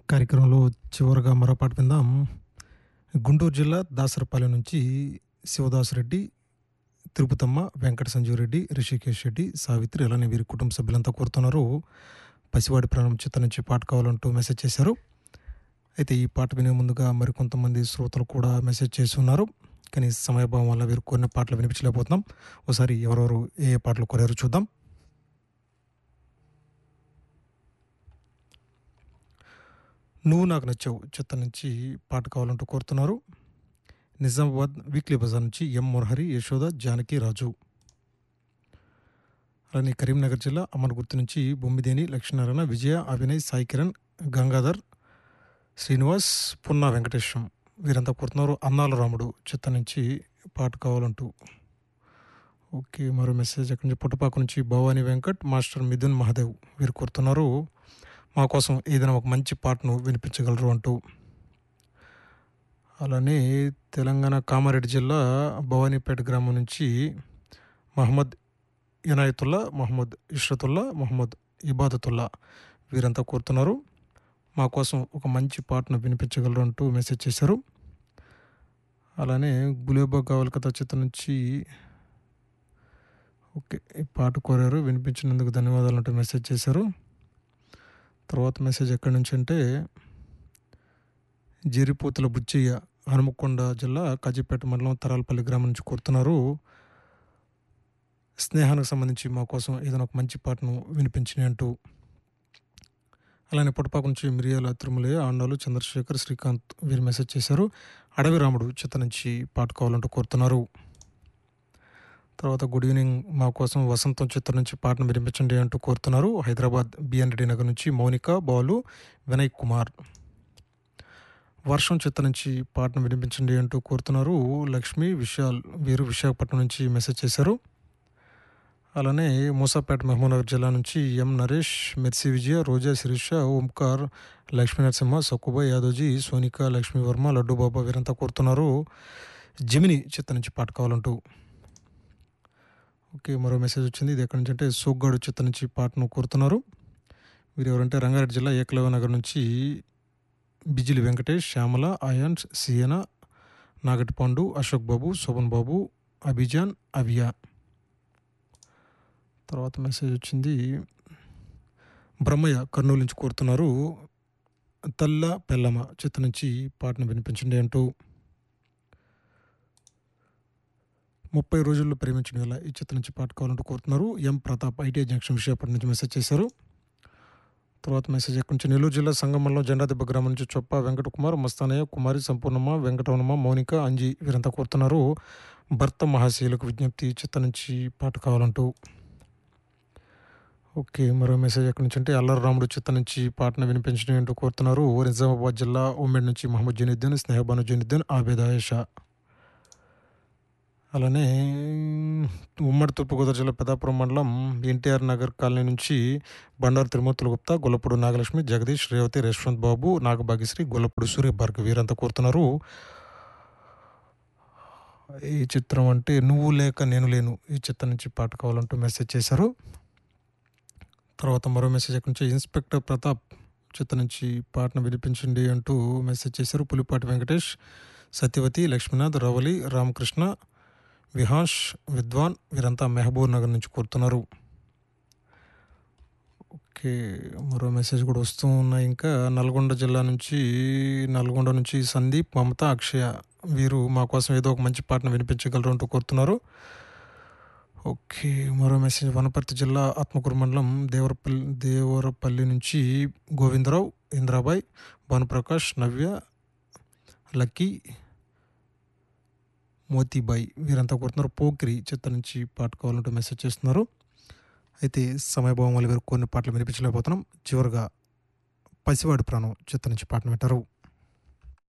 కార్యక్రమంలో చివరగా మరో పాట విందాం గుంటూరు జిల్లా దాసరపల్లి నుంచి శివదాసురెడ్డి తిరుపతమ్మ వెంకట సంజీవరెడ్డి రిషికేష్ రెడ్డి సావిత్రి అలానే వీరి కుటుంబ సభ్యులంతా కోరుతున్నారు పసివాడి ప్రాణం చిత్త నుంచి పాట కావాలంటూ మెసేజ్ చేశారు అయితే ఈ పాట వినే ముందుగా మరికొంతమంది శ్రోతలు కూడా మెసేజ్ చేసి ఉన్నారు కానీ సమయభావం వల్ల వీరు కొన్ని పాటలు వినిపించలేకపోతున్నాం ఒకసారి ఎవరెవరు ఏ ఏ పాటలు కోరారో చూద్దాం నువ్వు నాకు నచ్చావు చిత్త నుంచి పాట కావాలంటూ కోరుతున్నారు నిజామాబాద్ వీక్లీ బజార్ నుంచి ఎం మురహరి యశోద జానకి రాజు అలానే కరీంనగర్ జిల్లా అమర్ గుర్తు నుంచి బొమ్మిదేని లక్ష్మీనారాయణ విజయ అభినయ్ సాయి కిరణ్ గంగాధర్ శ్రీనివాస్ పున్నా వెంకటేశం వీరంతా కోరుతున్నారు అన్నాల రాముడు చిత్త నుంచి పాట కావాలంటూ ఓకే మరో మెసేజ్ అక్కడి నుంచి పుట్టపాక నుంచి భవానీ వెంకట్ మాస్టర్ మిథున్ మహాదేవ్ వీరు కోరుతున్నారు మా కోసం ఏదైనా ఒక మంచి పాటను వినిపించగలరు అంటూ అలానే తెలంగాణ కామారెడ్డి జిల్లా భవానీపేట గ్రామం నుంచి మహమ్మద్ ఇనాయతుల్లా మహమ్మద్ ఇష్రతుల్లా మహమ్మద్ ఇబాదతుల్లా వీరంతా కోరుతున్నారు మా కోసం ఒక మంచి పాటను వినిపించగలరు అంటూ మెసేజ్ చేశారు అలానే గులేబా కావాలి కథ చిత్రం నుంచి ఓకే ఈ పాట కోరారు వినిపించినందుకు ధన్యవాదాలు అంటూ మెసేజ్ చేశారు తర్వాత మెసేజ్ ఎక్కడి నుంచి అంటే జరిపోతుల బుచ్చయ్య హనుమకొండ జిల్లా కాజీపేట మండలం తరాలపల్లి గ్రామం నుంచి కోరుతున్నారు స్నేహానికి సంబంధించి మా కోసం ఏదైనా ఒక మంచి పాటను వినిపించినాయి అంటూ అలానే పుట్టపాక నుంచి మిరియాల తిరుమలయ్య ఆండాలు చంద్రశేఖర్ శ్రీకాంత్ వీరు మెసేజ్ చేశారు అడవి రాముడు చిత్త నుంచి పాట కావాలంటూ కోరుతున్నారు తర్వాత గుడ్ ఈవినింగ్ మా కోసం వసంతం చిత్రం నుంచి పాటను వినిపించండి అంటూ కోరుతున్నారు హైదరాబాద్ బిఎన్ రెడ్డి నగర్ నుంచి మౌనిక బాలు వినయ్ కుమార్ వర్షం చిత్త నుంచి పాటను వినిపించండి అంటూ కోరుతున్నారు లక్ష్మి విశాల్ వీరు విశాఖపట్నం నుంచి మెసేజ్ చేశారు అలానే మూసాపేట మహబూబ్నగర్ జిల్లా నుంచి ఎం నరేష్ మెర్సీ విజయ రోజా శిరీష ఓంకార్ లక్ష్మీ నరసింహ సక్కుబా యాదవ్జీ సోనిక లక్ష్మీ వర్మ లడ్డు బాబా వీరంతా కోరుతున్నారు జమిని చిత్త నుంచి పాట కావాలంటూ ఓకే మరో మెసేజ్ వచ్చింది ఇది ఎక్కడి నుంచి అంటే సోగ్గాడు చిత్త నుంచి పాటను కోరుతున్నారు వీరు ఎవరంటే రంగారెడ్డి జిల్లా ఏకలవ్య నగర్ నుంచి బిజిలి వెంకటేష్ శ్యామల అయాన్స్ సియన నాగటి పాండు అశోక్ బాబు శోభన్ బాబు అభిజాన్ అవియా తర్వాత మెసేజ్ వచ్చింది బ్రహ్మయ్య కర్నూలు నుంచి కోరుతున్నారు తల్ల పెల్లమ్మ చిత్త నుంచి పాటను వినిపించండి అంటూ ముప్పై రోజుల్లో ప్రేమించిన వేళ ఈ చిత్రం నుంచి పాట కావాలంటూ కోరుతున్నారు ఎం ప్రతాప్ ఐటీఐ జంక్షన్ విషయపటి నుంచి మెసేజ్ చేశారు తర్వాత మెసేజ్ ఎక్కడి నుంచి నెల్లూరు జిల్లా సంగమంలో జెండాదెబ్బ గ్రామం నుంచి చొప్ప వెంకట కుమార్ మస్తానయ్య కుమారి సంపూర్ణమ్మ వెంకటరమణమ్మ మౌనిక అంజి వీరంతా కోరుతున్నారు భర్త మహాశీలకు విజ్ఞప్తి చిత్త నుంచి పాట కావాలంటూ ఓకే మరో మెసేజ్ ఎక్కడి నుంచి అంటే అల్లరి రాముడు చిత్త నుంచి పాటను వినిపించడం అంటూ కోరుతున్నారు నిజామాబాద్ జిల్లా ఉమ్మడి నుంచి మహమ్మద్ జనీద్దీన్ స్నేహబాను జనీద్దీన్ ఆబేద్ ఆయేషా అలానే ఉమ్మడి తూర్పుగోదావరి జిల్లా పెదాపురం మండలం ఎన్టీఆర్ నగర్ కాలనీ నుంచి బండారు తిరుమూర్తుల గుప్తా గొల్లపూడి నాగలక్ష్మి జగదీష్ రేవతి రేష్వంత్ బాబు నాగభాగ్యశ్రీ గొల్లపూడి సూర్య భార్గవ్ వీరంతా కోరుతున్నారు ఈ చిత్రం అంటే నువ్వు లేక నేను లేను ఈ చిత్రం నుంచి పాట కావాలంటూ మెసేజ్ చేశారు తర్వాత మరో మెసేజ్ ఎక్కడి నుంచి ఇన్స్పెక్టర్ ప్రతాప్ చిత్రం నుంచి పాటను వినిపించండి అంటూ మెసేజ్ చేశారు పులిపాటి వెంకటేష్ సత్యవతి లక్ష్మీనాథ్ రవలి రామకృష్ణ విహాష్ విద్వాన్ వీరంతా మెహబూబ్ నగర్ నుంచి కోరుతున్నారు ఓకే మరో మెసేజ్ కూడా వస్తూ ఉన్నాయి ఇంకా నల్గొండ జిల్లా నుంచి నల్గొండ నుంచి సందీప్ మమత అక్షయ వీరు మా కోసం ఏదో ఒక మంచి పాటను వినిపించగలరు అంటూ కోరుతున్నారు ఓకే మరో మెసేజ్ వనపర్తి జిల్లా ఆత్మకూరు మండలం దేవరపల్లి దేవరపల్లి నుంచి గోవిందరావు ఇంద్రాబాయ్ భానుప్రకాష్ నవ్య లక్కీ మోతీబాయ్ వీరంతా కోరుతున్నారు పోకిరి చిత్త నుంచి పాట కావాలంటూ మెసేజ్ చేస్తున్నారు అయితే సమయభావం వల్ల వీరు కొన్ని పాటలు వినిపించలేకపోతున్నాం చివరిగా పసివాడి ప్రాణం చిత్త నుంచి పాటను వింటారు